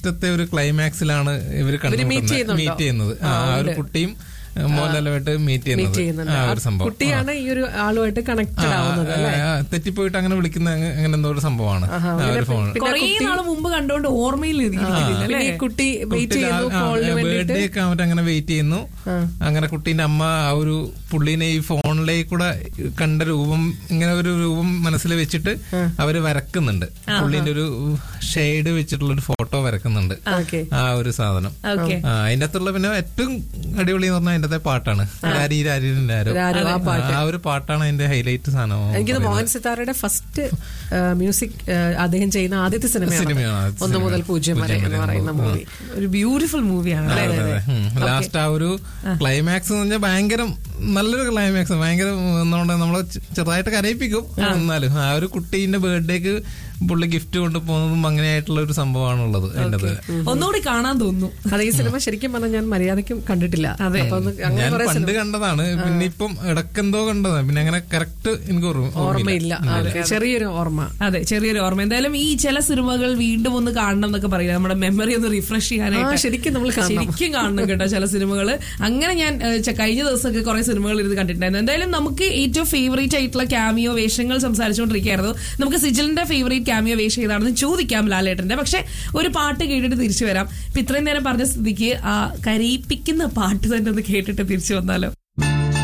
ലാസ്റ്റത്തെ ഒരു ക്ലൈമാക്സിലാണ് ഇവര് meet കണ്ടുമുട്ടുന്നത് ചെയ്യുന്നുണ്ടോ? മീറ്റ് ചെയ്യുന്നത് ആ ആ ഒരു കുട്ടിയും മോഹൻലാലുമായിട്ട് മീറ്റ് മീറ്റ് ചെയ്യുന്നത് ചെയ്യുന്നുണ്ട് ആ ആ ഒരു സംഭവം കുട്ടിയാണ് ഈ ഒരു ആളുമായിട്ട് കണക്റ്റഡ് ആവുന്നത് ആ, ആ, തെറ്റിപ്പോയിട്ട് അങ്ങനെ വിളിക്കുന്ന അങ്ങ- അങ്ങനെ എന്തോ ഒരു സംഭവമാണ് ആ ഒരു ഫോൺ പിന്നെ കുറേ കുട്ടി- നാള് മുമ്പ് കണ്ടോണ്ട് ഓർമ്മയിൽ ഇരിക്കുന്നില്ല പിന്നെ ഈ കുട്ടി വെയിറ്റ് ചെയ്യുന്നു കോളിന് വേണ്ടിയിട്ട് ബർത്ത്ഡേ ഒക്കെ ആവുമ്പോ അങ്ങനെ വെയിറ്റ് ചെയ്യുന്നു അങ്ങനെ കുട്ടീന്റെ അമ്മ ആ ഒരു പുള്ളീനെ ഈ ഫോണിലേക്ക് കൂടെ കണ്ട രൂപം ഇങ്ങനെ ഒരു രൂപം മനസ്സിൽ വെച്ചിട്ട് അവര് വരക്കുന്നുണ്ട് പുള്ളീന്റെ ഒരു ഷെയ്ഡ് വെച്ചിട്ടുള്ള ഒരു ഫോട്ടോ വരക്കുന്നുണ്ട് ഓക്കെ ആ ഒരു സാധനം ഓക്കെ ആ അതിന്റെ അകത്തുള്ള പിന്നെ ഏറ്റവും അടിപൊളി എന്ന് പറഞ്ഞാൽ അതിന്റെ അകത്തെ പാട്ടാണ് രാരി രാരിന്റെ ആരോ രാരോ, ആ പാട്ട്. ആ ഒരു പാട്ടാണ് അതിന്റെ ഹൈലൈറ്റ് സാധനം എനിക്കത് മോഹൻ സിത്താരയുടെ ഫസ്റ്റ് മ്യൂസിക് അദ്ദേഹം ചെയ്യുന്ന ആദ്യത്തെ സിനിമയാണ് സിനിമയാണ് ആദ്യത്തെ ഒന്ന് മുതൽ സിനിമ. പൂജ്യം വരെ എന്ന് പറയുന്ന മൂവി ഒരു ബ്യൂട്ടിഫുൾ മൂവിയാണ് ലാസ്റ്റ് ആ ഒരു ക്ലൈമാക്സ് എന്ന് പറഞ്ഞാൽ ഭയങ്കര നല്ലൊരു ക്ലൈമാക്സ് ഭയങ്കര എന്നുകൊണ്ട് നമ്മളെ ചെ- ചെറുതായിട്ട് കരയിപ്പിക്കും എന്നാലും ആ ഒരു കുട്ടീന്റെ ബർത്ത്ഡേക്ക് പുള്ളി ഗിഫ്റ്റ് കൊണ്ട് പോകുന്നതും അങ്ങനെയായിട്ടുള്ള ഒരു സംഭവമാണുള്ളത് അതിന്റെ ഒന്നുകൂടി കാണാൻ തോന്നുന്നു അത് ഈ സിനിമ ശരിക്കും പറഞ്ഞാൽ ഞാൻ മര്യാദയ്ക്കും കണ്ടിട്ടില്ല അതെ. അപ്പൊ ഒന്ന് അങ്ങനെ ഞാൻ കുറെ പണ്ട് കണ്ടതാണ് പിന്നെ ഇപ്പം ഇടക്കെന്തോ കണ്ടതാണ് പിന്നെ അങ്ങനെ കറക്റ്റ് എനിക്ക് ഓർമ്മ- ഓർമ്മയില്ല ഓർമ്മയില്ല ഓക്കേ, ചെറിയൊരു ഓർമ്മ അതെ ചെറിയൊരു ഓർമ്മ എന്തായാലും ഈ ചില സിനിമകൾ വീണ്ടും ഒന്ന് കാണണം എന്നൊക്കെ പറയില്ല നമ്മുടെ മെമ്മറി ഒന്ന് റിഫ്രഷ് ആ ചെയ്യാനായിട്ട് ശരിക്കും നമ്മൾ കാണണം ശരിക്കും കാണണം കേട്ടോ ചില സിനിമകൾ അങ്ങനെ ഞാൻ ഏഹ്, ചെ- കഴിഞ്ഞ ദിവസമൊക്കെ കുറെ സിനിമകൾ ഇരുന്ന് കണ്ടിട്ടുണ്ടായിരുന്നു എന്തായാലും നമുക്ക് ഏറ്റവും ഫേവറേറ്റ് ആയിട്ടുള്ള ക്യാമിയോ വേഷങ്ങൾ സംസാരിച്ചുകൊണ്ടിരിക്കുകയായിരുന്നു നമുക്ക് സിജിലിന്റെ ഫേവറേറ്റ് ക്യാമിയോ വേഷം ഏതാണെന്ന് ചോദിക്കാം ലാലേട്ടന്റെ പക്ഷെ ഒരു പാട്ട് കേട്ടിട്ട് തിരിച്ചു വരാം ഇപ്പൊ ഇത്രയും നേരം പറഞ്ഞ സ്ഥിതിക്ക് ആ കരയിപ്പിക്കുന്ന പാട്ട് തന്നെ ഒന്ന് കേട്ടിട്ട് തിരിച്ചു വന്നാലോ